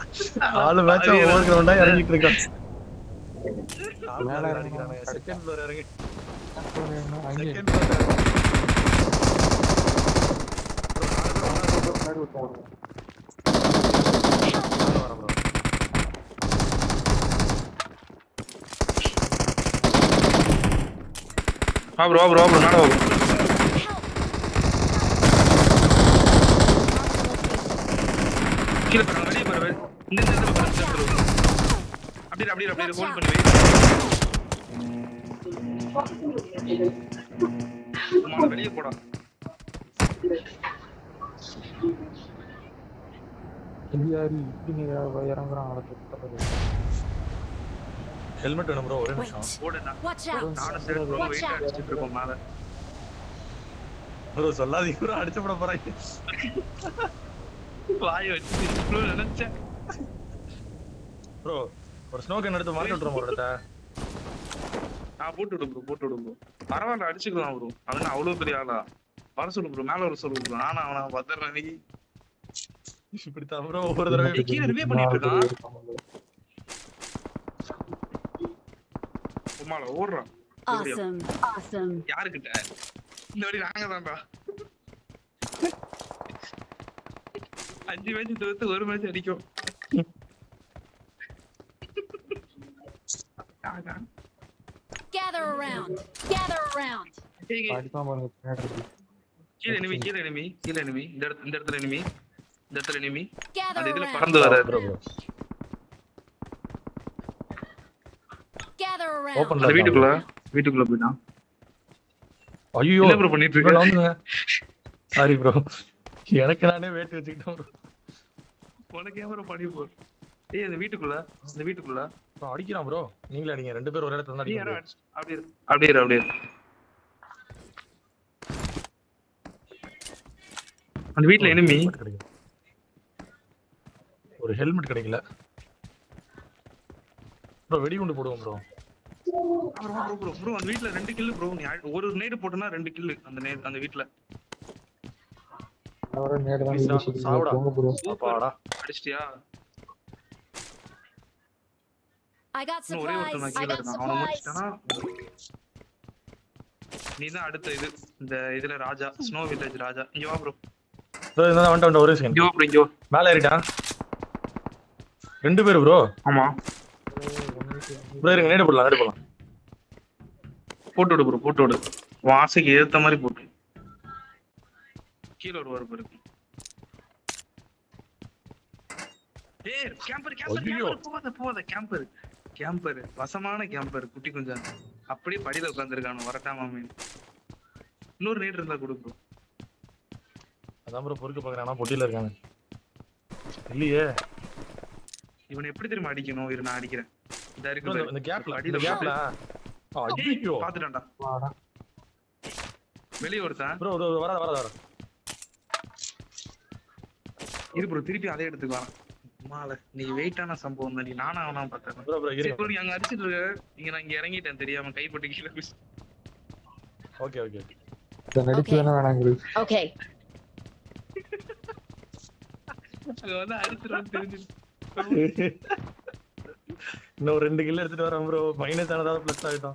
நாலு மேட்ச் ஒவ்வொரு கிரவுண்டா இறங்கிட்டு இருக்கான் மேல இறங்குறாங்க. செகண்ட் ஃப்ளோர் இறங்கி அங்கே செகண்ட் ஃப்ளோர் வா ப்ரோ ப்ரோ ப்ரோ மேல வா bro. கீழே பாருங்க வெளியே பாரு வெளியே. இந்த இந்த இடத்துல பாரு, இந்த இடத்துல பாரு. அப்படியே அப்படியே அப்படியே ஹோல்ட் பண்ணி வை ஆமா, வெளியே போடா இந்தியாரி இப்படி இறங்குறான் அடுத்து ஹெல்மெட் வேணும் ப்ரோ ஒரே நிமிஷம் Wait. போடுடா Watch out. நானும் சரி ப்ரோ Watch வெயிட் out. அடிச்சிட்டு இருக்கோம் மேல ப்ரோ சொல்லாதீங்க ப்ரோ அடிச்சு போட போறாங்க வாய் வச்சு இவ்வளவு நினைச்சேன் ப்ரோ ஒரு ஸ்னோ கேன் எடுத்து மாட்டி விட்டுறோம் ஒரு இடத்த நான் போட்டு விடு ப்ரோ போட்டு விடு ப்ரோ பரவாயில்ல அடிச்சுக்கலாம் ப்ரோ அவன் அவ்வளவு பெரிய ஆளா வர சொல்லு ப்ரோ மேல வர சொல்லு ப்ரோ நானும் அவனை பத்திரம் நீ இப்படித்தான் ப்ரோ ஒவ்வொரு தடவை ஏய், கீழே ரிவே பண்ணிட்டு இருக்கான் உமால ஓடுறான் எப்படியோ? Awesome. Awesome. யாருக்கிட்ட இந்த வழி நாங்க தான்டா அஞ்சு மேட்ச் தவிர்த்து ஒரு மேட்ச் அடிக்கும் Gather around. Gather around. ஏய், ஏய், அடிப்பான் பாருங்க பின்னாடி இருக்கு. கீழே enemy கீழே enemy கீழே enemy இந்த இடத்து- இந்த இடத்துல enemy இந்த இடத்துல enemy Gather அந்த இதுல around. பறந்து வர ப்ரோ ப்ரோ Gather around. ஓபன்ல அந்த வீட்டுக்குள்ள வீட்டுக்குள்ள போயிட்டான் ஐயோ என்ன ப்ரோ பண்ணிட்டு ப்ரோ இருக்க வந்துங்க சாரி ப்ரோ எனக்கு நானே வேட்டு வச்சுக்கிட்டேன் ப்ரோ உனக்கு ஏன் ப்ரோ பண்ணி போ ஏய் அந்த வீட்டுக்குள்ள அந்த வீட்டுக்குள்ள ப்ரோ அடிக்கிறான் ப்ரோ நீங்களே அடிங்க ரெண்டு பேரும் ஒரு இடத்துல தான் நீ அடிக்க யாரோ முடியும். அடிச்சு- அப்படியே இரு, அப்படியே இரு, அப்படியே இரு. அந்த வீட்ல enemy helmet கிடைக்கல. ஒரு ஹெல்மெட் கிடைக்கல ப்ரோ வெடிகுண்டு போடுவோம் bro bro bro bro bro அந்த வீட்ல ரெண்டு கில்லு ப்ரோ நீ அடி- ஒரு நேடு போட்டனா ரெண்டு கில்லு அந்த நே அந்த வீட்ல அவரை நேரா தான் Please, வீடு சுத்தி சாவுடா. போங்க bro. அப்பாடா அடிச்சிட்டியா I got இன்னும் ஒரே ஒருத்தன் supplies. தான் I கீழ got இருக்கான் அவனை supplies. முடிச்சிட்டானா நீ தான் அடுத்த இது இந்த இதுல ராஜா ஸ்னோ வில்லேஜ் ராஜா இங்க வா ப்ரோ ப்ரோ இந்த வந்துட்டு வந்துட்டு ஒரே செகண்ட் இங்க வா ப்ரோ இங்க வா மேல ஏறிட்டான் ரெண்டு பேரு ப்ரோ ஆமா ப்ரோ இருங்க நேடு போடலாம் நேடு போடலாம் போட்டு விடு ப்ரோ போட்டு விடு உன் ஆசைக்கு ஏத்த மாதிரி போட்டு கீழ ஒரு வரப்பு இருக்கு ஏய் கேம்பர் கேம்பர் ஐயையோ. கேம்பர் போகாத போகாத கேம்பர் கேம்பர் வசமான கேம்பர் குட்டி கொஞ்சம் அப்படியே படியில உட்காந்துருக்கானு வரட்டாமா மீன் இன்னொரு நீட் இருந்தா கொடு ப்ரோ அதான் ப்ரோ பொறுக்க பாக்குறேன் ஆனா பொட்டியில இருக்காங்க இல்லையே இவனை எப்படி தெரியுமா அடிக்கணும் இரு நான் அடிக்கிறேன் இதா bro, இருக்கு இந்த- பாரு. இந்த கேப்ல அடியில இந்த கேப்ல ஐயோ பாத்துட்டான்டா வாடா. வெளிய ஒருத்தன் ப்ரோ வராத வராத வர இரு ப்ரோ திருப்பி அதே இடத்துக்கு வா மால நீ வெயிட்டான சம்பவம் தான் நீ நானா அவனா பார்த்தேன் ப்ரோ ப்ரோ சரி இருங்க bro, நீ அங்க அடிச்சிட்டு இருக்க இங்க நான் இங்க இறங்கிட்டேன் தெரியாம கைப்பட்டு கீழே குதிச்சு. ஓகே ஓகே இதை நடிச்சு தானே வேணாங்குது Okay. அங்க வந்து அடிச்சிருவான்னு தெரிஞ்சு இன்னும் ஒரு ரெண்டு கிலோ எடுத்துட்டு வரேன் ப்ரோ மைனஸ் ஆனதாவது பிளஸ் ஆகிட்டோம்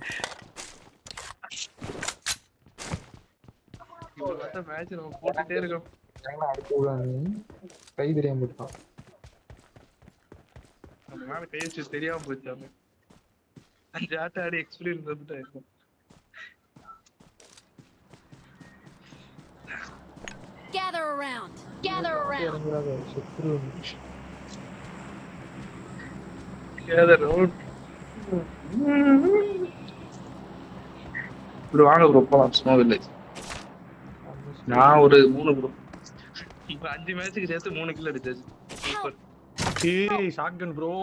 மேட்ச் நம்ம போட்டுட்டே இருக்கோம் ஏன்னா அடிச்சு விடாது கை தெரியாம போட்டான் நம்ம மேல கை வச்சு தெரியாம போச்சு அவன் அஞ்சு ஆட்ட ஆடி எக்ஸ்பீரியன்ஸ் வந்துட்டா இருக்கும் Gather around. Gather around. இறங்குறாங்க செத்துரு ப்ரோ வாங்க ப்ரோ போலாம் ஸ்னோ வில்லேஜ் நான் ஒரு மூணு ப்ரோ இப்ப அஞ்சு மேட்சுக்கு சேர்த்து மூணு கிலோ அடிச்சாச்சு சூப்பர் ஏய் ஷாட்கன் ப்ரோ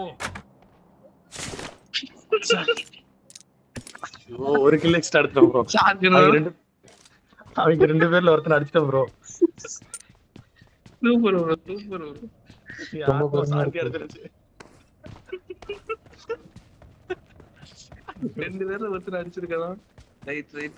ஐயோ ஒரு கிலோ எக்ஸ்ட்ரா எடுத்துட்டோம் ப்ரோ அவங்க ரெண்டு அவங்க ரெண்டு பேர்ல ஒருத்தன் அடிச்சிட்டோம் bro super bro super bro ரொம்ப பெருமையா சார்த்தி இருக்கு. எடுத்துருச்சு ரெண்டு பேர்ல ஒருத்தர் அடிச்சிருக்கலாம் ரைட் ரைட்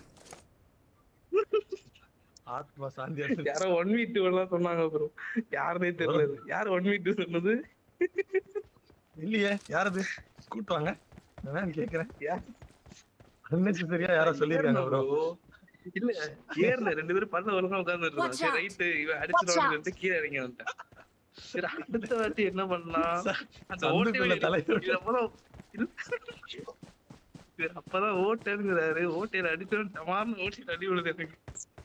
ஆத்மா சாந்தி எடுத்துருச்சு யாரோ ஒன் வீ டூ எல்லாம் சொன்னாங்க ப்ரோ யாருனே தெரியல இது. யார் ஒன் வீ டூ சொன்னது இல்லையே யாரது கூட்டுவாங்க அதான் கேக்குறேன் அன்னெசரியா யாரோ சொல்லிருக்காங்க ப்ரோ இல்ல ஏர்ல ரெண்டு பேரும் பல்ல ஒழுங்கா உட்கார்ந்து இருக்கோம் Watch சரி out. ரைட்டு இவன் அடிச்சிடுவான்னு சொல்லிட்டு கீழே இறங்கி வந்துட்டான் சரி அடுத்த வாட்டி என்ன பண்ணலாம் அந்த ஓட்டை சந்துக்குள்ள தலை இது அப்பதான் இல்ல. இவர் அப்பதான் ஓட்டேங்கிறாரு ஓட்டையில அடிச்சவன் டமார்னு ஓட்டையில அடி விழுது எனக்கு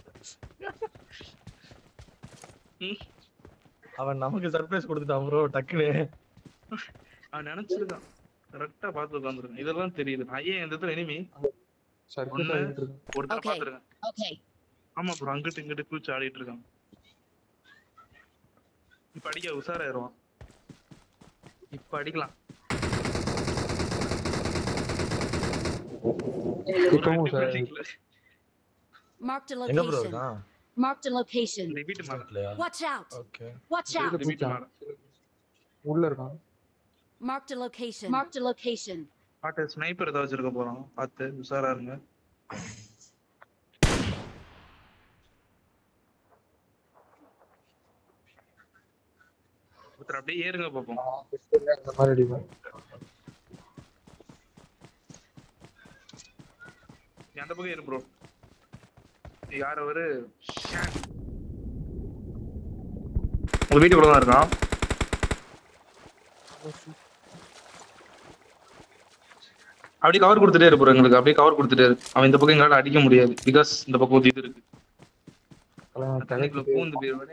அவன் நமக்கு சர்ப்ரைஸ் கொடுத்துட்டான் ப்ரோ டக்குன்னு அவன் நினைச்சிருக்கான் கரெக்டா பார்த்து உட்காந்துருக்கான் இதெல்லாம் தெரியுது நான் ஏன் இந்த இடத்துல இனிமே சர்க்கியூட் ஒண்ணு. ஆகிட்டு இருக்கு ஒருத்தர் Okay. பாத்துருக்கேன் Okay. ஆமா ப்ரோ அங்கிட்டு இங்கிட்டு கூச்சு ஆடிட்டு இருக்கான் இப்ப அடிக்க உஷாராயிருவான் இப்ப அடிக்கலாம் இப்பவும் ஒரு சார் அடிக்கல. Marked a எங்க ப்ரோ location. இருக்கான் Marked a location. இந்த வீட்டு மேல இல்லையா Watch out. Okay Watch out. இந்த வீட்டு மேல உள்ள இருக்கான் Marked a location. Marked a location. பாட்டு ஸ்னைப்பர் ஏதாவது வச்சிருக்க போறோம் பார்த்து உஷாரா இருங்க ஒருத்தர் அப்படியே ஏறுங்க பாப்போம் இந்த மாதிரி அடிப்பேன் நீ அந்த பக்கம் ஏறு ப்ரோ யார் அவரு ஷான். உங்க வீட்டுக்குள்ள தான் இருக்கான் அப்படியே கவர் கொடுத்துட்டே இரு bro எங்களுக்கு அப்படியே கவர் கொடுத்துட்டே இரு அவன் இந்த பக்கம் எங்களால அடிக்க முடியாது பிகாஸ் இந்த பக்கம் ஒரு இது இருக்கு கல்யாணம் தண்ணிக்குள்ள தலைக்கு பூந்து போயிருவானே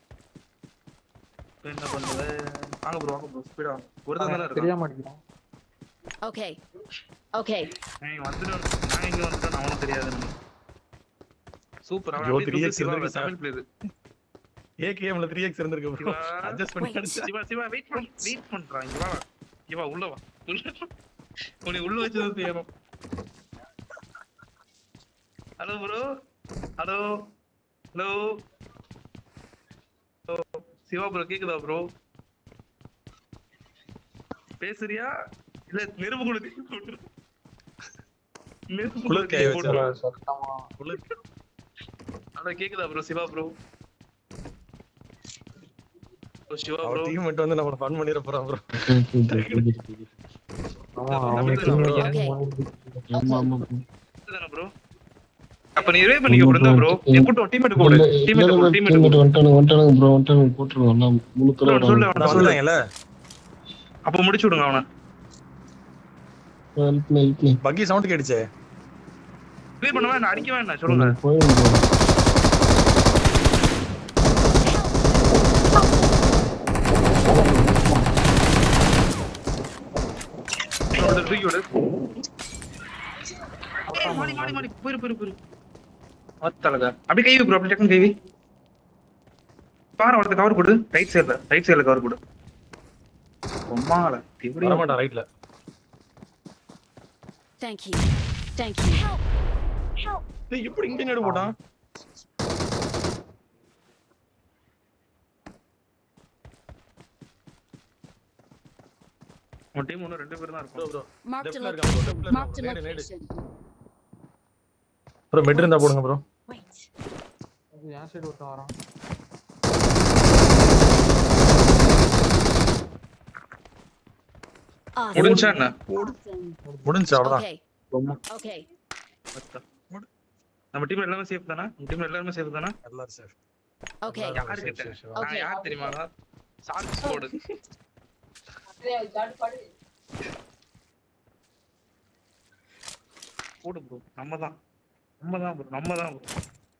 இப்ப என்ன பண்ணுவ வாங்க ப்ரோ வாங்க ப்ரோ ஸ்பீடா ஒருத்தன் தானே இருக்கான் தெரியாம அடிக்கிறான் Okay. Okay. நான் வந்துட்டோம் நான் இங்க வந்துட்டோம் அவனும் தெரியாது சூப்பர் அவன் ஐயோ, அப்படியே 3x சிவா இருந்திருக்கு தமிழ் பிளேயர் ஏகேஎம்ல த்ரீ எக்ஸ் இருந்திருக்கு ப்ரோ சிவா. அட்ஜஸ்ட் பண்ணி Wait. அடிச்சா சிவா சிவா வெயிட் பண்ண வெயிட் பண்றான் இங்க வா இங்க வா உள்ள வா உள்ள வா. உன்னை உள்ள வச்சது தேரும் hello bro hello hello hello Siva bro கேக்குதா ப்ரோ பேசுறியா இல்ல நெருப்பு கொடுத்து நெருப்பு குளிர் காய கொடுத்து வச்சா. போட்டு சத்தமா அட கேக்குதா bro Siva bro Siva bro அவர் டீம் மட்டும் வந்து நம்ம ஃபன் பண்ணிர போறான் ப்ரோ ஆமா தமிழ் அவங்க தான் bro. team ஆமா ஆமா தானே ப்ரோ அப்ப நீ ரிவே பண்ணிக்க ப்ரோ ப்ரோ நீ கூட்டம் டீம்மேட் கூப்பிடு டீம்மேட் கூப்பிடு டீம்மேட் கூப்பிடு வந்துட்டானுங்க வந்துட்டானுங்க ப்ரோ வந்துட்டானுங்க போட்டுருவோம் நான் முழு சொல்லு, சொல்லு தடவை அவனை சொல்லு சொல்லுவாங்கல்ல அப்ப முடிச்சு விடுங்க அவனை ஹெல்ப் மீ ஹெல்ப் மீ பக்கி சவுண்ட் கேட்டுச்சே ரிவே பண்ண வேண்டாம் அடிக்க வேண்டாம் சொல்லுங்க போயிடும் ஒருத்தர் தூக்கி விடு ஏய், மாடி மாடி மாடி போயிரு போயிரு போயிரு அத்தலக அப்படியே கை வை ப்ரோ அப்படி டக்குனு கை வை பாரு ஒருத்தர் கவர் கொடு ரைட் சைடுல ரைட் சைடுல கவர் கொடு ரொம்பால திவரி வரமாட்டான் ரைட்ல Thank you. Thank you. Help. Help. டேய் எப்படி இங்க நேடு போட்டான் உன் டீம் ஒண்ணு ரெண்டு பேர் தான் ப்ரோ இருக்கும் ப்ரோ Marked a லெஃப்ட்ல இருக்கான் ப்ரோ location. லெஃப்ட்ல Marked a இருக்கான் நேடு நேடு location. ப்ரோ மெட் இருந்தா போடுங்க ப்ரோ Wait. என் சைடு ஒருத்தன் வரான் Awesome. முடிஞ்சா என்ன Awesome. முடிஞ்சு அவ்வளவுதான் Okay. Okay. அத்தா. நம்ம டீம்ல எல்லாமே சேஃப் தானே நம்ம டீம்ல எல்லாருமே சேஃப் தானே எல்லாரும் சேஃப் Okay. யாரு கிட்ட நான் Okay. யார் தெரியுமா சார்ஜ் போடு போடு ப்ரோ நம்ம தான் நம்ம தான் ப்ரோ நம்ம தான் ப்ரோ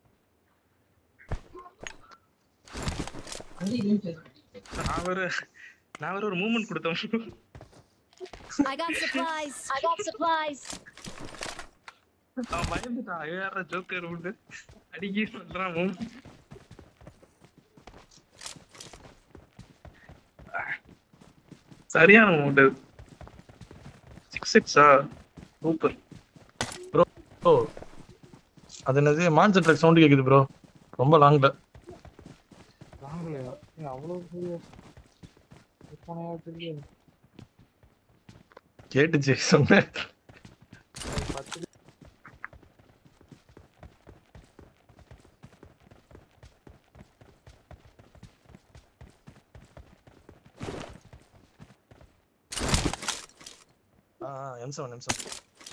நான் வேற நான் வேற ஒரு மூமெண்ட் கொடுத்தேன் I got supplies. I got supplies. அவன் பயந்துட்டான் வேற ஜோக்கர் உண்டு அடிக்கி சொல்றான் மூமெண்ட் சரியான மூமெண்ட் சிக்ஸ் சிக்ஸா சூப்பர் ப்ரோ அது என்னது மான்சர் ட்ரக் சவுண்ட் கேக்குது ப்ரோ ரொம்ப லாங்ல வாங்கலையா ஏய், அவ்வளவு பெரிய விற்பனையா தெரியல கேட்டுச்சு சொன்னேன் பத்து ஆ எம் செவன் எம் செவன்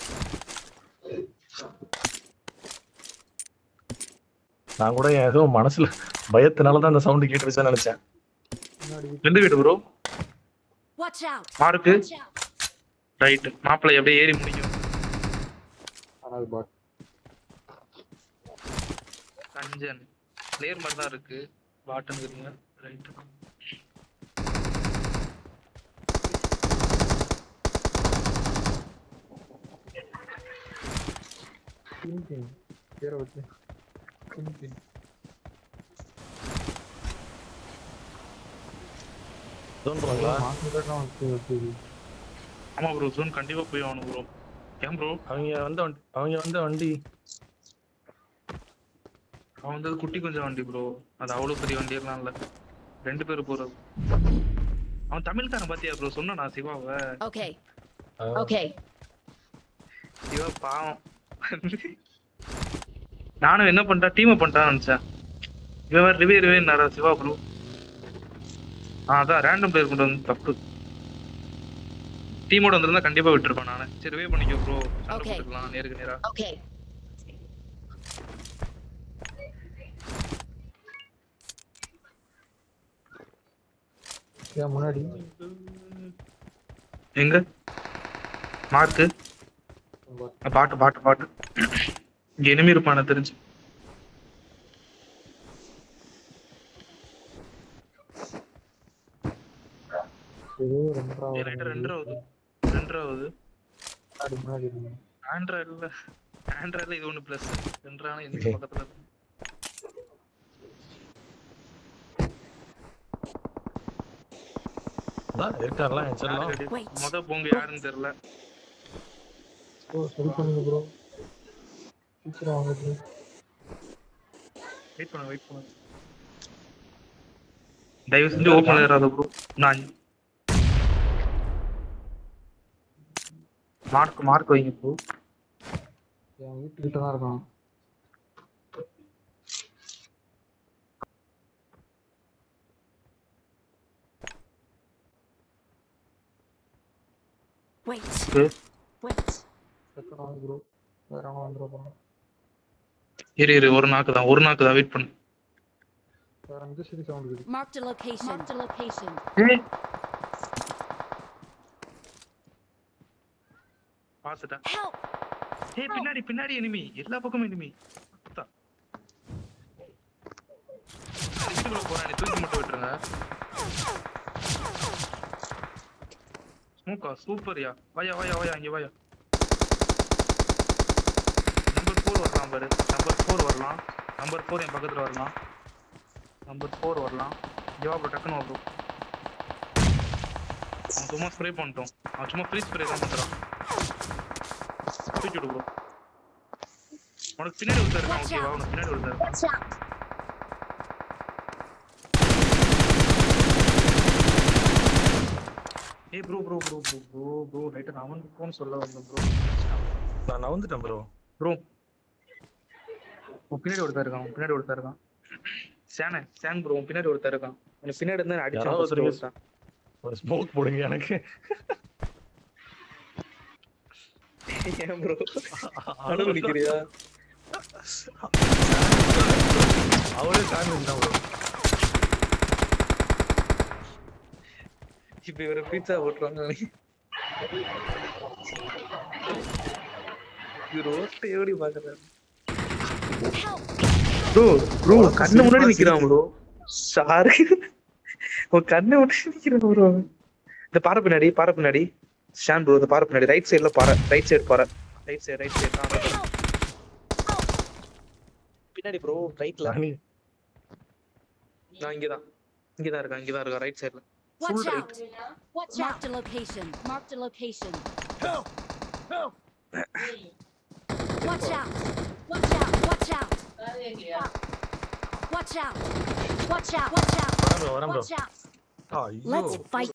நான் கூட ஏதோ மனசுல பயத்தினால தான் அந்த சவுண்ட் கேட்டுருச்சுன்னு நினைச்சேன் முன்னாடி எந்த வீடு bro Watch out! Mark Watch out! Right மாப்பிள்ளை அப்படியே ஏறி முடியும் ஆனால் பாட் கஞ்சன் பிளேயர் மாதிரி தான் இருக்கு பாட்டுங்கிறீங்க ரைட் கிங் கிங் பேரை வச்சு கிங் கிங் ஜோன் போறாங்களா மாசம் வச்சு வச்சு ஆமா ப்ரோ ஜோன் கண்டிப்பா போய் ஆகணும் ப்ரோ ஏன் ப்ரோ அவங்க வந்த வண்டி அவங்க வந்த வண்டி அவன் வந்தது குட்டி கொஞ்சம் வண்டி ப்ரோ அது அவ்வளவு பெரிய வண்டி எல்லாம் இல்ல ரெண்டு பேரும் போறது அவன் தமிழ்காரன் பாத்தியா ப்ரோ சொன்னா சிவாவை Okay, ஆ, okay. சிவா பாவம் நானும் என்ன பண்ணிட்டா டீம் பண்ணிட்டான்னு நினைச்சேன் இவன் வேற ரிவே ரிவேன்னாரா சிவா ப்ரோ ஆ அதான் ரேண்டம் பிளேயர் கொண்டு வந்து தப்பு டீமோட வந்திருந்தா கண்டிப்பா விட்டுருப்பேன் நானு சரி ரிவே பண்ணிக்கோ ப்ரோ சண்டை Okay. போட்டுக்கலாம் நேருக்கு நேரா Okay. ஏன் முன்னாடி எங்க மார்க்கு பாட் பாட்டு பாட்டு பாட்டு இங்க enemy இருப்பான தெரிஞ்சு ஏதோ ஏய், ரெண்டாவது ரைட்டு ரெண்டராவது ரெண்டராவது முன்னாடி முன்னாடி இருங்க. ஆண்ட்ராய்டுல ஆண்ட்ராய்டுல இது ஒண்ணு பிளஸ் ரெண்டரான எந்த Okay. பக்கத்துல இருக்கு. அதான் இருக்கார்ல என் செல்லம் யாரு Wait. முத போங்க யாருன்னு தெரியல ப்ரோ சரி பண்ணுங்க ப்ரோ சீக்கிரம் வாங்க ப்ரோ வெயிட் பண்ணு வெயிட் பண்ணு தயவு செஞ்சு ஓப்பன் ஏறாத ப்ரோ நான் மார்க் மார்க் வைங்க ப்ரோ என் வீட்டுக்கிட்ட தான் இருக்கான் Wait. Okay. Wait. செகண்ட் வாங்க ப்ரோ வேற எவனோ வந்துட போறான் இரு இரு ஒரு நாக்கு தான் ஒரு நாக்கு தான் வெயிட் பண்ணு வேற இந்த சரி சவுண்ட் இருக்கு Marked a location. Marked a location. பாத்துட்டேன் Help! ஏய் பின்னாடி பின்னாடி எனிமி எல்லா பக்கமும் எனிமி வீட்டுக்குள்ள போறானே தூக்கி மட்டும் விட்டுருங்க ஸ்மோக்கா சூப்பர்யா வாயா வாயா வாயா இங்க வாயா நம்பர் ஃபோர் வரலாம் பாரு நம்பர் ஃபோர் வரலாம் நம்பர் ஃபோர் என் பக்கத்துல வரலாம் நம்பர் ஃபோர் வரலாம் இங்க வா ப்ரோ டக்குன்னு வா ப்ரோ அவன் சும்மா ஸ்ப்ரே பண்ணிட்டோம் அவன் சும்மா ஃப்ரீ ஸ்ப்ரே தான் பண்றான் தூக்கி விடு ப்ரோ உனக்கு பின்னாடி ஒருத்தர் இருக்கான் Watch ஓகேவா out. உனக்கு பின்னாடி ஒருத்தர் இருக்கான் Watch out! ஏய் bro bro bro bro bro bro ரைட்டா நான் அவனுக்கு ஃபோன் சொல்ல வந்தேன் ப்ரோ நான் நவுந்துட்டேன் ப்ரோ ப்ரோ உன் பின்னாடி ஒருத்தர் இருக்கான் உன் பின்னாடி ஒருத்தர் இருக்கான் சேனே சேன் ப்ரோ உன் பின்னாடி ஒருத்தர் இருக்கான் உனக்கு பின்னாடி இருந்தா யாராவது அடிச்சு ஒருத்தர் ஒருத்தன் ஒரு ஸ்மோக் போடுங்க எனக்கு ஏன் ப்ரோ அனுபவிக்கிறியா அவரே சாமிஸ் தான் ப்ரோ இப்ப இவரை பீட்சா ஓட்டுறாங்க இது ரோட்டை எப்படி பாக்குறாரு Help! ப்ரோ ப்ரோ அவ்வளவு கண்ணு முன்னாடி சிரிப்பா நிக்கிறான் ப்ரோ சாரி உன் கண்ணு முன்னாடி நிக்கிறான் ப்ரோ இந்த பாறை பின்னாடி பாறை பின்னாடி ஷான் ப்ரோ இந்த பாறை பின்னாடி ரைட் சைடுல பாறை ரைட் சைடு பாறை ரைட் சைடு ரைட் சைடு பின்னாடி ப்ரோ ரைட்ல ராணி நான் இங்கதான் இங்கதான் இருக்கேன் இங்கதான் இருக்கேன் ரைட் சைடுல Watch Full out! Watch out! Marked a location. Marked a location. Watch out! Watch out! Watch out! Watch out! Watch out! Watch out! வரேன் ப்ரோ வரேன் ப்ரோ Watch out! ஐயோ Let's fight